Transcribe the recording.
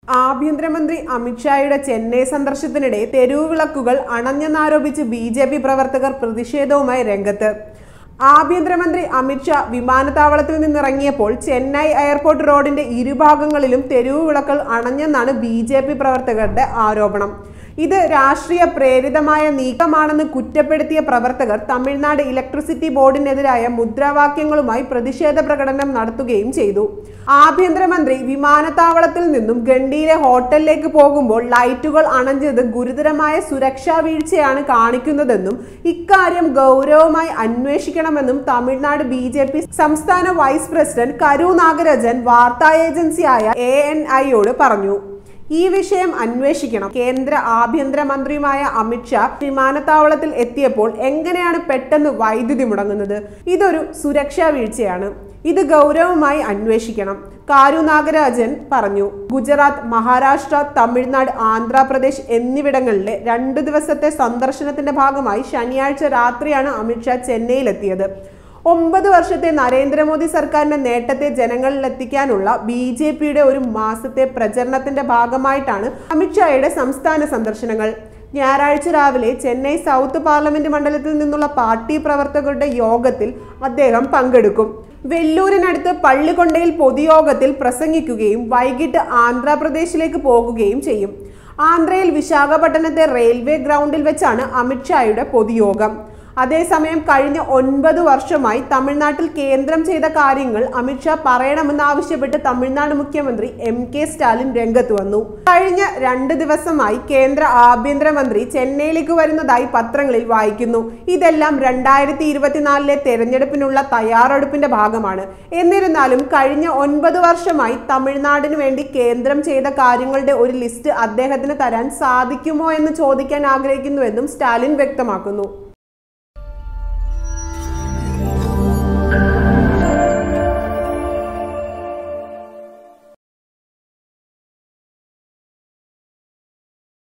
ആഭ്യന്തരമന്ത്രി അമിത്ഷായുടെ ചെന്നൈ സന്ദർശനത്തിനിടെ തെരുവ് വിളക്കുകൾ അണഞ്ഞെന്നാരോപിച്ച് ബി ജെ പി പ്രവർത്തകർ പ്രതിഷേധവുമായി രംഗത്ത് ആഭ്യന്തരമന്ത്രി അമിത്ഷാ വിമാനത്താവളത്തിൽ നിന്നിറങ്ങിയപ്പോൾ ചെന്നൈ എയർപോർട്ട് റോഡിന്റെ ഇരുഭാഗങ്ങളിലും തെരുവ് വിളക്കുകൾ അണഞ്ഞെന്നാണ് ബി ജെ പി പ്രവർത്തകരുടെ ആരോപണം ഇത് രാഷ്ട്രീയ പ്രേരിതമായ നീക്കമാണെന്ന് കുറ്റപ്പെടുത്തിയ പ്രവർത്തകർ തമിഴ്നാട് ഇലക്ട്രിസിറ്റി ബോർഡിനെതിരായ മുദ്രാവാക്യങ്ങളുമായി പ്രതിഷേധ പ്രകടനം നടത്തുകയും ചെയ്തു ആഭ്യന്തരമന്ത്രി വിമാനത്താവളത്തിൽ നിന്നും ഗണ്ടിയിലെ ഹോട്ടലിലേക്ക് പോകുമ്പോൾ ലൈറ്റുകൾ അണഞ്ഞത് ഗുരുതരമായ സുരക്ഷാ വീഴ്ചയാണ് കാണിക്കുന്നതെന്നും ഇക്കാര്യം ഗൗരവമായി അന്വേഷിക്കണമെന്നും തമിഴ്നാട് ബി സംസ്ഥാന വൈസ് പ്രസിഡന്റ് കരു നാഗരാജൻ വാർത്താ ഏജൻസിയായ എ എൻ ഐയോട് പറഞ്ഞു ഈ വിഷയം അന്വേഷിക്കണം കേന്ദ്ര ആഭ്യന്തര മന്ത്രിയുമായ അമിത്ഷാ വിമാനത്താവളത്തിൽ എത്തിയപ്പോൾ എങ്ങനെയാണ് പെട്ടെന്ന് വൈദ്യുതി മുടങ്ങുന്നത് ഇതൊരു സുരക്ഷാ വീഴ്ചയാണ് ഇത് ഗൗരവമായി അന്വേഷിക്കണം കാരു നാഗരാജൻ പറഞ്ഞു ഗുജറാത്ത് മഹാരാഷ്ട്ര തമിഴ്നാട് ആന്ധ്രാപ്രദേശ് എന്നിവിടങ്ങളിലെ രണ്ടു ദിവസത്തെ സന്ദർശനത്തിന്റെ ഭാഗമായി ശനിയാഴ്ച രാത്രിയാണ് അമിത്ഷാ ചെന്നൈയിലെത്തിയത് ഒമ്പത് വർഷത്തെ നരേന്ദ്രമോദി സർക്കാരിന്റെ നേട്ടത്തെ ജനങ്ങളിൽ എത്തിക്കാനുള്ള ബി ജെ പിയുടെ ഒരു മാസത്തെ പ്രചരണത്തിന്റെ ഭാഗമായിട്ടാണ് അമിത്ഷായുടെ സംസ്ഥാന സന്ദർശനങ്ങൾ ഞായറാഴ്ച രാവിലെ ചെന്നൈ സൗത്ത് പാർലമെന്റ് മണ്ഡലത്തിൽ നിന്നുള്ള പാർട്ടി പ്രവർത്തകരുടെ യോഗത്തിൽ അദ്ദേഹം പങ്കെടുക്കും വെല്ലൂരിനടുത്ത് പള്ളിക്കൊണ്ടയിൽ പൊതുയോഗത്തിൽ പ്രസംഗിക്കുകയും വൈകിട്ട് ആന്ധ്രാപ്രദേശിലേക്ക് പോകുകയും ചെയ്യും ആന്ധ്രയിൽ വിശാഖപട്ടണത്തെ റെയിൽവേ ഗ്രൗണ്ടിൽ വെച്ചാണ് അമിത്ഷായുടെ പൊതുയോഗം അതേസമയം കഴിഞ്ഞ ഒൻപത് വർഷമായി തമിഴ്നാട്ടിൽ കേന്ദ്രം ചെയ്ത കാര്യങ്ങൾ അമിത്ഷാ പറയണമെന്നാവശ്യപ്പെട്ട് തമിഴ്നാട് മുഖ്യമന്ത്രി എം കെ സ്റ്റാലിൻ രംഗത്ത് വന്നു കഴിഞ്ഞ രണ്ട് ദിവസമായി കേന്ദ്ര ആഭ്യന്തരമന്ത്രി ചെന്നൈയിലേക്ക് വരുന്നതായി പത്രങ്ങളിൽ വായിക്കുന്നു ഇതെല്ലാം രണ്ടായിരത്തി ഇരുപത്തിനാലിലെ തെരഞ്ഞെടുപ്പിനുള്ള തയ്യാറെടുപ്പിന്റെ ഭാഗമാണ് എന്നിരുന്നാലും കഴിഞ്ഞ ഒൻപത് വർഷമായി തമിഴ്നാടിന് വേണ്ടി കേന്ദ്രം ചെയ്ത കാര്യങ്ങളുടെ ഒരു ലിസ്റ്റ് അദ്ദേഹത്തിന് തരാൻ സാധിക്കുമോ എന്ന് ചോദിക്കാൻ ആഗ്രഹിക്കുന്നുവെന്നും സ്റ്റാലിൻ വ്യക്തമാക്കുന്നു